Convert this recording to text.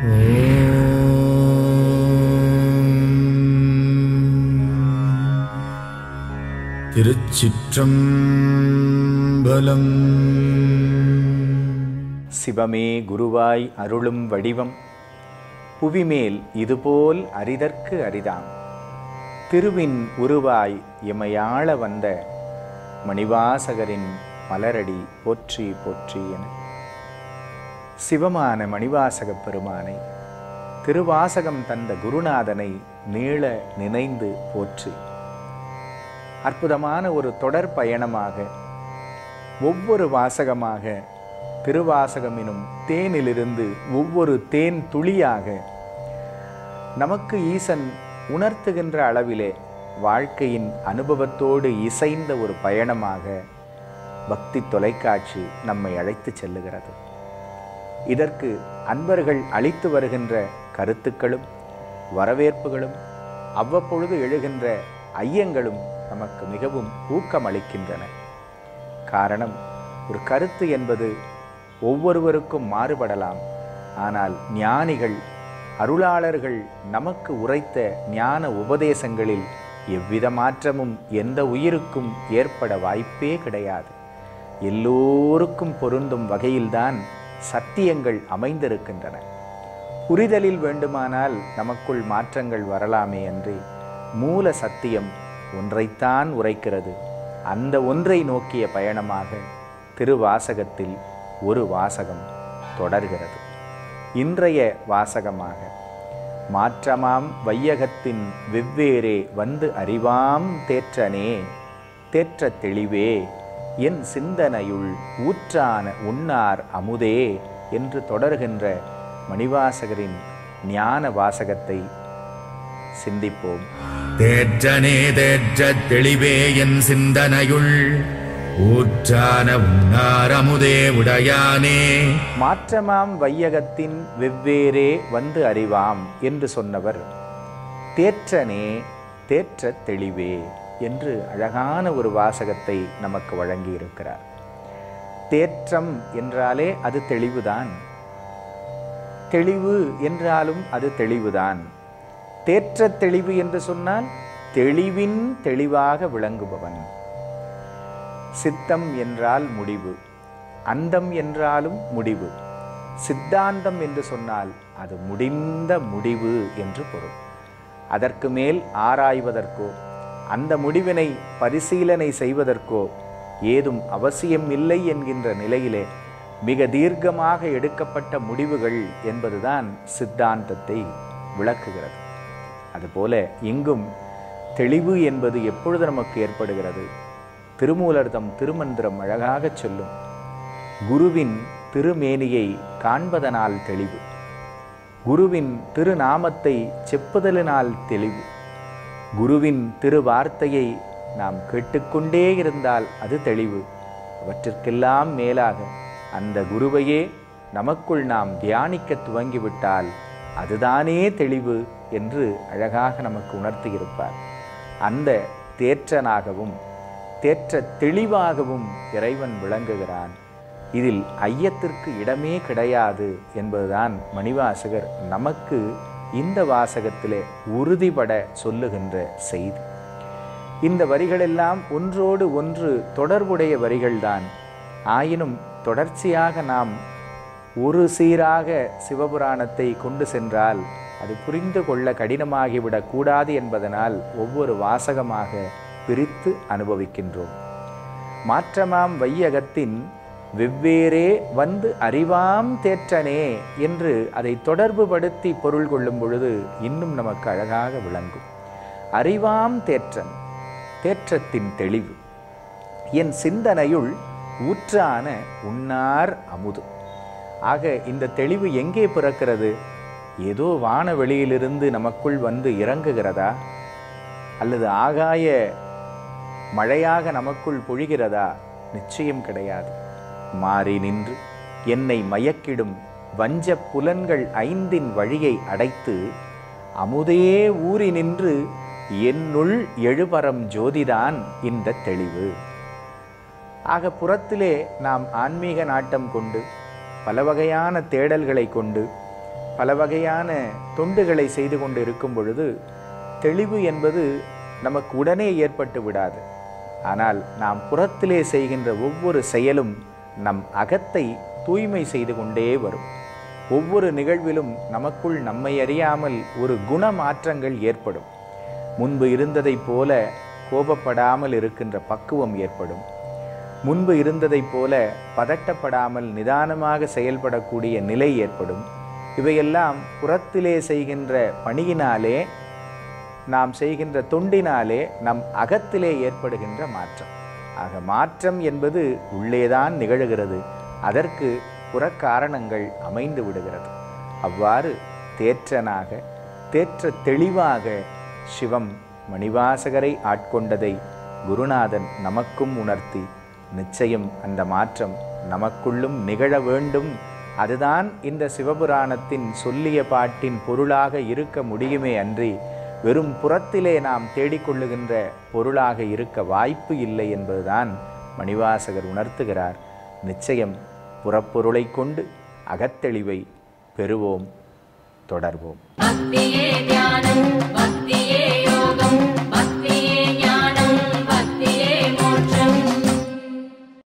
திருச்சிற்றம்பலம் சிவமே குருவாய் அருளும் வடிவம் புவிமேல் இதுபோல் அரிதற்கு அரிதாம் திருவின் உருவாய் எமையாள வந்த மணிவாசகரின் மலரடி போற்றி போற்றி என சிவமான மணிவாசகப் பெருமானை திருவாசகம் தந்த குருநாதனை நீள நினைந்து போற்றி அற்புதமான ஒரு தொடர் பயணமாக ஒவ்வொரு வாசகமாக திருவாசகம் எனும் தேனிலிருந்து ஒவ்வொரு தேன் துளியாக நமக்கு ஈசன் உணர்த்துகின்ற அளவிலே வாழ்க்கையின் அனுபவத்தோடு இசைந்த ஒரு பயணமாக பக்தி தொலைக்காட்சி நம்மை அழைத்து செல்லுகிறது இதற்கு அன்பர்கள் அளித்து வருகின்ற கருத்துக்களும் வரவேற்புகளும் அவ்வப்பொழுது எழுகின்ற ஐயங்களும் நமக்கு மிகவும் ஊக்கமளிக்கின்றன காரணம் ஒரு கருத்து என்பது ஒவ்வொருவருக்கும் மாறுபடலாம் ஆனால் ஞானிகள் அருளாளர்கள் நமக்கு உரைத்த ஞான உபதேசங்களில் எவ்வித மாற்றமும் எந்த உயிருக்கும் ஏற்பட வாய்ப்பே கிடையாது எல்லோருக்கும் பொருந்தும் வகையில்தான் சத்தியங்கள் அமைந்திருக்கின்றன புரிதலில் வேண்டுமானால் நமக்குள் மாற்றங்கள் வரலாமே அன்றி மூல சத்தியம் ஒன்றைத்தான் உரைக்கிறது அந்த ஒன்றை நோக்கிய பயணமாக திருவாசகத்தில் ஒரு வாசகம் தொடர்கிறது இன்றைய வாசகமாக மாற்றமாம் வையகத்தின் வெவ்வேறே வந்து அறிவாம் தேற்றனே தேற்ற தெளிவே என் சிந்தனையுள் ஊற்றான உண்ணார் அமுதே என்று தொடர்கின்ற மணிவாசகரின் ஞான வாசகத்தை சிந்திப்போம் தேற்றனே தேற்ற தெளிவே என் சிந்தனையுள் ஊற்றான உன்னாரமுதே உடையானே மாற்றமாம் வையகத்தின் வெவ்வேறே வந்து அறிவாம் என்று சொன்னவர் தேற்றனே தேற்ற தெளிவே என்று அழகான ஒரு வாசகத்தை நமக்கு வழங்கியிருக்கிறார் தேற்றம் என்றாலே அது தெளிவுதான் தெளிவு என்றாலும் அது தெளிவுதான் தேற்ற தெளிவு என்று சொன்னால் தெளிவின் தெளிவாக விளங்குபவன் சித்தம் என்றால் முடிவு அந்தம் என்றாலும் முடிவு சித்தாந்தம் என்று சொன்னால் அது முடிந்த முடிவு என்று பொருள் அதற்கு மேல் ஆராய்வதற்கோ அந்த முடிவினை பரிசீலனை செய்வதற்கோ ஏதும் அவசியம் இல்லை என்கின்ற நிலையிலே மிக தீர்க்கமாக எடுக்கப்பட்ட முடிவுகள் என்பதுதான் சித்தாந்தத்தை விளக்குகிறது அதுபோல இங்கும் தெளிவு என்பது எப்பொழுது நமக்கு ஏற்படுகிறது திருமூலர்தம் திருமந்திரம் அழகாகச் சொல்லும் குருவின் திருமேனியை காண்பதனால் தெளிவு குருவின் திருநாமத்தை செப்புதலினால் தெளிவு குருவின் திருவார்த்தையை நாம் கேட்டுக்கொண்டே இருந்தால் அது தெளிவு அவற்றிற்கெல்லாம் மேலாக அந்த குருவையே நமக்குள் நாம் தியானிக்க துவங்கிவிட்டால் அதுதானே தெளிவு என்று அழகாக நமக்கு உணர்த்தியிருப்பார் அந்த தேற்றனாகவும் தேற்ற தெளிவாகவும் இறைவன் விளங்குகிறான் இதில் ஐயத்திற்கு இடமே கிடையாது என்பதுதான் மணிவாசகர் நமக்கு இந்த வாசகத்திலே உறுதிபட சொல்லுகின்ற செய்தி இந்த வரிகளெல்லாம் ஒன்றோடு ஒன்று தொடர்புடைய வரிகள்தான் ஆயினும் தொடர்ச்சியாக நாம் ஒரு சீராக சிவபுராணத்தை கொண்டு சென்றால் அது புரிந்து கொள்ள கடினமாகிவிடக் கூடாது என்பதனால் ஒவ்வொரு வாசகமாக பிரித்து அனுபவிக்கின்றோம் மாற்றமாம் வையகத்தின் வெவ்வேறே வந்து அறிவாம் தேற்றனே என்று அதை தொடர்புபடுத்தி பொருள் கொள்ளும் பொழுது இன்னும் நமக்கு அழகாக விளங்கும் அறிவாம் தேற்றன் தேற்றத்தின் தெளிவு என் சிந்தனையுள் ஊற்றான உன்னார் அமுது ஆக இந்த தெளிவு எங்கே பிறக்கிறது ஏதோ வானவெளியிலிருந்து நமக்குள் வந்து இறங்குகிறதா அல்லது ஆகாய மழையாக நமக்குள் பொழிகிறதா நிச்சயம் கிடையாது மாறி நின்று என்னை மயக்கிடும் வஞ்ச புலன்கள் ஐந்தின் வழியை அடைத்து அமுதே ஊறி நின்று என்னுள் எழுபரம் ஜோதிதான் இந்த தெளிவு ஆக புறத்திலே நாம் ஆன்மீக நாட்டம் கொண்டு பல வகையான தேடல்களை கொண்டு பல வகையான தொண்டுகளை செய்து கொண்டு இருக்கும் பொழுது தெளிவு என்பது நமக்கு உடனே ஏற்பட்டு விடாது ஆனால் நாம் புறத்திலே செய்கின்ற ஒவ்வொரு செயலும் நம் அகத்தை தூய்மை செய்து கொண்டே வரும் ஒவ்வொரு நிகழ்விலும் நமக்குள் நம்மை அறியாமல் ஒரு குண மாற்றங்கள் ஏற்படும் முன்பு இருந்ததைப் போல கோபப்படாமல் இருக்கின்ற பக்குவம் ஏற்படும் முன்பு இருந்ததைப் போல பதட்டப்படாமல் நிதானமாக செயல்படக்கூடிய நிலை ஏற்படும் இவையெல்லாம் புறத்திலே செய்கின்ற பணியினாலே நாம் செய்கின்ற தொண்டினாலே நம் அகத்திலே ஏற்படுகின்ற மாற்றம் ஆக மாற்றம் என்பது உள்ளேதான் நிகழுகிறது அதற்கு புறக்காரணங்கள் அமைந்து விடுகிறது அவ்வாறு தேற்றனாக தேற்ற தெளிவாக சிவம் மணிவாசகரை ஆட்கொண்டதை குருநாதன் நமக்கும் உணர்த்தி நிச்சயம் அந்த மாற்றம் நமக்குள்ளும் நிகழ வேண்டும் அதுதான் இந்த சிவபுராணத்தின் சொல்லிய பாட்டின் பொருளாக இருக்க முடியுமே அன்றி வெறும் புறத்திலே நாம் தேடிக்கொள்ளுகின்ற பொருளாக இருக்க வாய்ப்பு இல்லை என்பதுதான் மணிவாசகர் உணர்த்துகிறார் நிச்சயம் புறப்பொருளைக் கொண்டு அகத்தெளிவை பெறுவோம் தொடர்வோம் பக்தியே தியானம்